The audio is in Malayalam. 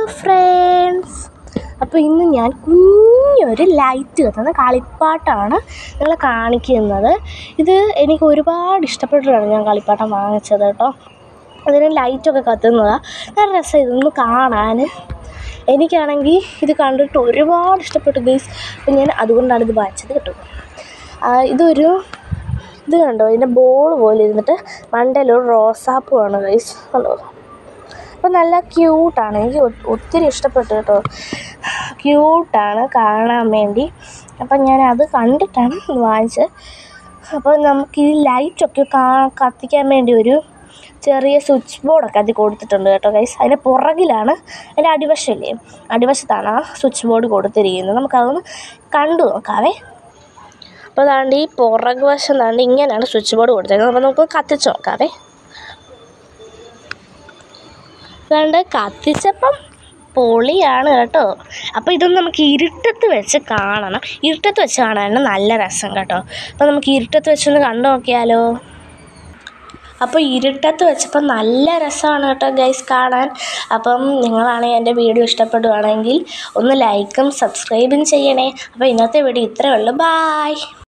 ഫ്രണ്ട്സ് അപ്പോൾ ഇന്ന് ഞാൻ കുഞ്ഞൊരു ലൈറ്റ് കത്തുന്ന കളിപ്പാട്ടമാണ് നിങ്ങളെ കാണിക്കുന്നത് ഇത് എനിക്ക് ഒരുപാട് ഇഷ്ടപ്പെട്ടിട്ടാണ് ഞാൻ കളിപ്പാട്ടം വാങ്ങിച്ചത് കേട്ടോ അതിന് ലൈറ്റൊക്കെ കത്തുന്നതാണ് നല്ല രസം ഇതൊന്ന് കാണാൻ എനിക്കാണെങ്കിൽ ഇത് കണ്ടിട്ട് ഒരുപാട് ഇഷ്ടപ്പെട്ടു ഗൈസ് അപ്പം ഞാൻ അതുകൊണ്ടാണ് ഇത് വാങ്ങിച്ചത് കേട്ടോ ആ, ഇതൊരു ഇത് കണ്ടോ ഇതിൻ്റെ ബോൾ പോലെ ഇരുന്നിട്ട് മണ്ടയിലൊരു റോസാപ്പൂവാണ് ഗൈസ് കണ്ടോ അപ്പോൾ നല്ല ക്യൂട്ടാണ് എനിക്ക് ഒ- ഒത്തിരി ഇഷ്ടപ്പെട്ടു കേട്ടോ ക്യൂട്ടാണ് കാണാൻ വേണ്ടി അപ്പം ഞാൻ അത് കണ്ടിട്ടാണ് ഇത് വാങ്ങിച്ചത് അപ്പോൾ നമുക്ക് ഈ ലൈറ്റൊക്കെ കാ കത്തിക്കാൻ വേണ്ടി ഒരു ചെറിയ സ്വിച്ച് ബോർഡൊക്കെ അതിൽ കൊടുത്തിട്ടുണ്ട് കേട്ടോ ഗൈസ് അതിൻ്റെ പുറകിലാണ് അതിൻ്റെ അടിവശമില്ലേ അടിവശത്താണ് ആ സ്വിച്ച് ബോർഡ് കൊടുത്തിരിക്കുന്നത് നമുക്കതൊന്ന് കണ്ടു നോക്കാവേ അപ്പോൾ അതാണ്ട് ഈ പുറക് വശം താണ്ട് ഇങ്ങനെയാണ് സ്വിച്ച് ബോർഡ് കൊടുത്തേക്കുന്നത് അപ്പോൾ നമുക്ക് കത്തിച്ച് നോക്കാവേ അതുകൊണ്ട് കത്തിച്ചപ്പം പൊളിയാണ് കേട്ടോ അപ്പോൾ ഇതൊന്നും നമുക്ക് ഇരുട്ടത്ത് വെച്ച് കാണണം ഇരുട്ടത്ത് വെച്ച് കാണാനാണ് നല്ല രസം കേട്ടോ അപ്പോൾ നമുക്ക് ഇരുട്ടത്ത് വെച്ചൊന്ന് കണ്ടു നോക്കിയാലോ അപ്പോൾ ഇരുട്ടത്ത് വെച്ചപ്പോൾ നല്ല രസമാണ് കേട്ടോ ഗൈസ് കാണാൻ അപ്പം നിങ്ങളാണെങ്കിൽ എൻ്റെ വീഡിയോ ഇഷ്ടപ്പെടുകയാണെങ്കിൽ ഒന്ന് ലൈക്കും സബ്സ്ക്രൈബും ചെയ്യണേ അപ്പോൾ ഇന്നത്തെ വീഡിയോ ഇത്രയേ ഉള്ളൂ ബായ്